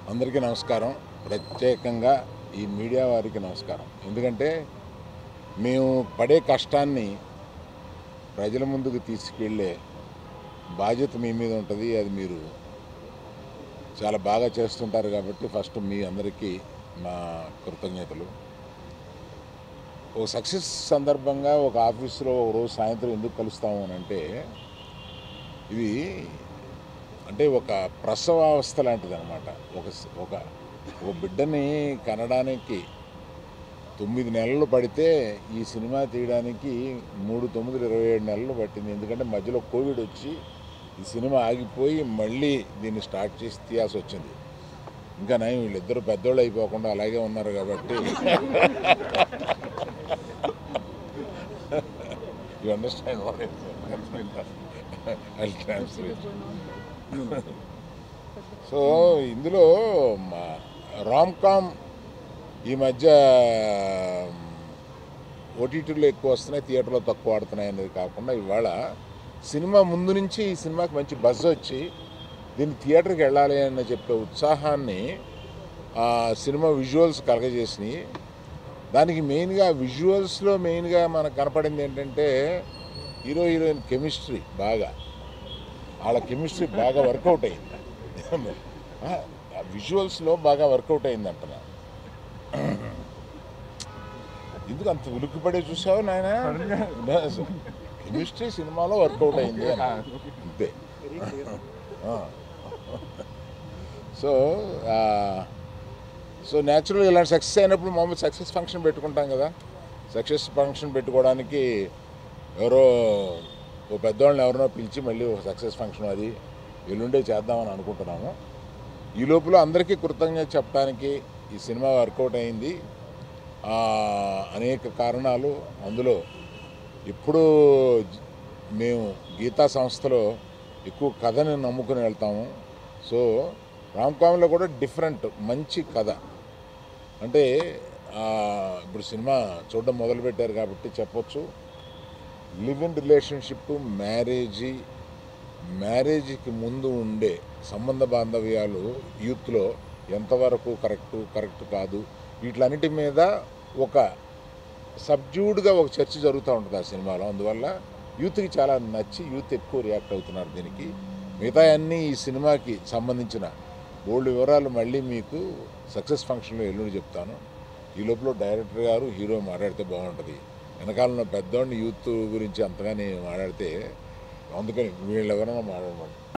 అందరికీ నమస్కారం ప్రత్యేకంగా ఈ మీడియా వారికి నమస్కారం ఎందుకంటే మేము పడే కష్టాన్ని ప్రజల ముందుకు తీసుకెళ్ళే బాధ్యత మీ మీద ఉంటుంది అది మీరు చాలా బాగా చేస్తుంటారు కాబట్టి ఫస్ట్ మీ అందరికీ మా కృతజ్ఞతలు ఒక సక్సెస్ సందర్భంగా ఒక ఆఫీసులో ఒక రోజు సాయంత్రం ఎందుకు కలుస్తాము అని అంటే ఇది అంటే ఒక ప్రసవావస్థ లాంటిది అనమాట ఒక స- ఒక ఒక బిడ్డని కనడానికి తొమ్మిది నెలలు పడితే ఈ సినిమా తీయడానికి మూడు తొమ్మిది ఇరవై ఏడు నెలలు పట్టింది ఎందుకంటే మధ్యలో కోవిడ్ వచ్చి ఈ సినిమా ఆగిపోయి మళ్ళీ దీన్ని స్టార్ట్ చేసి తీయాల్సి వచ్చింది ఇంకా నయం వీళ్ళిద్దరు పెద్దోళ్ళు అయిపోకుండా అలాగే ఉన్నారు కాబట్టి you understand what I translate so ఇందులో రామ్ కామ్ ఈ మధ్య ఓటీటీలో ఎక్కువ వస్తున్నాయి థియేటర్లో తక్కువ ఆడుతున్నాయి అనేది కాకుండా ఇవాళ సినిమా ముందు నుంచి ఈ సినిమాకి మంచి బజ్ వచ్చి దీన్ని థియేటర్కి వెళ్ళాలి అని చెప్పే ఉత్సాహాన్ని ఆ సినిమా విజువల్స్ కలగజేసినాయి దానికి మెయిన్గా విజువల్స్లో మెయిన్గా మనకు కనపడింది ఏంటంటే హీరో హీరోయిన్ కెమిస్ట్రీ బాగా వాళ్ళ కెమిస్ట్రీ బాగా వర్కౌట్ అయింది విజువల్స్లో బాగా వర్కౌట్ అయింది అంటున్నా ఎందుకు అంత ఉలిక్కిపడే చూసావు నాయన కెమిస్ట్రీ సినిమాలో వర్కౌట్ అయింది అని. అంతే ఆ. సో ఆ, సో న్యాచురల్గా ఇలాంటి సక్సెస్ అయినప్పుడు మామూలు సక్సెస్ ఫంక్షన్ పెట్టుకుంటాం కదా సక్సెస్ ఫంక్షన్ పెట్టుకోవడానికి ఎవరో ఓ పెద్దవాళ్ళని ఎవరినో పిలిచి మళ్ళీ ఒక సక్సెస్ ఫంక్షన్ అది ఎల్లుండే చేద్దామని అనుకుంటున్నాము ఈ లోపల అందరికీ కృతజ్ఞత చెప్పడానికి ఈ సినిమా వర్కౌట్ అయింది ఆ, అనేక కారణాలు అందులో ఇప్పుడు జ- మేము గీతా సంస్థలో ఎక్కువ కథని నమ్ముకుని వెళ్తాము సో రామ్కామ్లో కూడా డిఫరెంట్ మంచి కథ అంటే ఆ, ఇప్పుడు సినిమా చూడడం మొదలుపెట్టారు కాబట్టి చెప్పొచ్చు లివ్ ఇన్ రిలేషన్షిప్ మ్యారేజీ మ్యారేజ్కి ముందు ఉండే సంబంధ బాంధవ్యాలు యూత్లో ఎంతవరకు కరెక్టు కరెక్ట్ కాదు వీటిలన్నిటి మీద ఒక సబ్జ్యూడ్గా ఒక చర్చ జరుగుతూ ఉంటుంది ఆ సినిమాలో అందువల్ల యూత్కి చాలా నచ్చి యూత్ ఎక్కువ రియాక్ట్ అవుతున్నారు దీనికి మిగతా అన్నీ ఈ సినిమాకి సంబంధించిన బోల్డ్ వివరాలు మళ్ళీ మీకు సక్సెస్ ఫంక్షన్లో ఎల్లుండి చెప్తాను ఈ లోపల డైరెక్టర్ గారు హీరో మాట్లాడితే బాగుంటుంది వెనకాల పెద్దోడిని యూత్ గురించి అంతగానే మాట్లాడితే అందుకని వీళ్ళు ఎవరైనా మాట్లాడమంటారు